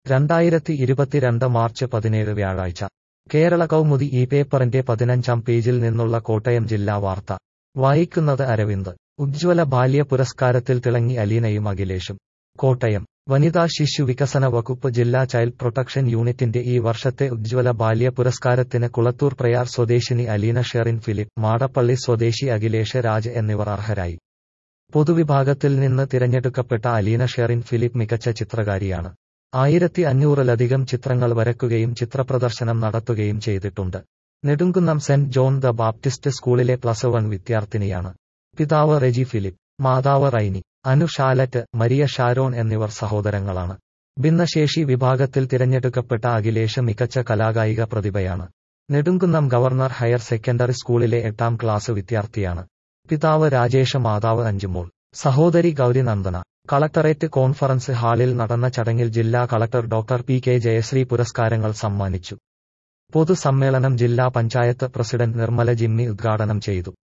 രണ്ടായിരത്തി ഇരുപത്തിരണ്ട് മാർച്ച് പതിനേഴ് വ്യാഴാഴ്ച കേരള കൗമുദി ഈ പേപ്പറിന്റെ പതിനഞ്ചാം പേജിൽ നിന്നുള്ള കോട്ടയം ജില്ലാ വാർത്ത വായിക്കുന്നത് അരവിന്ദ് ഉജ്ജ്വല ബാല്യ പുരസ്കാരത്തിൽ തിളങ്ങി അലീനയും അഖിലേഷും കോട്ടയം വനിതാ ശിശു വികസന വകുപ്പ് ജില്ലാ ചൈൽഡ് പ്രൊട്ടക്ഷൻ യൂണിറ്റിന്റെ ഈ വർഷത്തെ ഉജ്ജ്വല ബാല്യ പുരസ്കാരത്തിന് കുളത്തൂർ പ്രയാർ സ്വദേശിനി അലീന ഷെറിൻ ഫിലിപ്പ് മാടപ്പള്ളി സ്വദേശി അഖിലേഷ് രാജ് എന്നിവർ അർഹരായി പൊതുവിഭാഗത്തിൽ നിന്ന് തിരഞ്ഞെടുക്കപ്പെട്ട അലീന ഷെറിൻ ഫിലിപ്പ് മികച്ച ചിത്രകാരിയാണ് ആയിരത്തി അഞ്ഞൂറിലധികം ചിത്രങ്ങൾ വരക്കുകയും ചിത്രപ്രദർശനം നടത്തുകയും ചെയ്തിട്ടുണ്ട് Nedumkunnam saint John the Baptist സ്കൂളിലെ പ്ലസ് വൺ വിദ്യാർത്ഥിനിയാണ് പിതാവ് റെജി ഫിലിപ്പ് മാതാവ് റൈനി അനു ഷാലറ്റ് മരിയ ഷാരോൺ എന്നിവർ സഹോദരങ്ങളാണ് ഭിന്നശേഷി വിഭാഗത്തിൽ തിരഞ്ഞെടുക്കപ്പെട്ട അഖിലേഷ് മികച്ച കലാകായിക പ്രതിഭയാണ് നെടുങ്കുന്നം ഗവർണർ ഹയർ സെക്കൻഡറി സ്കൂളിലെ എട്ടാം ക്ലാസ് വിദ്യാർത്ഥിയാണ് പിതാവ് രാജേഷ് മാതാവ് അഞ്ചുമോൾ സഹോദരി ഗൗരി നന്ദന കളക്ടറേറ്റ് കോൺഫറൻസ് ഹാളിൽ നടന്ന ചടങ്ങിൽ ജില്ലാ collector doctor P K Jayasree പുരസ്കാരങ്ങൾ സമ്മാനിച്ചു പൊതുസമ്മേളനം ജില്ലാ പഞ്ചായത്ത് പ്രസിഡന്റ് നിർമ്മല ജിമ്മി ഉദ്ഘാടനം ചെയ്തു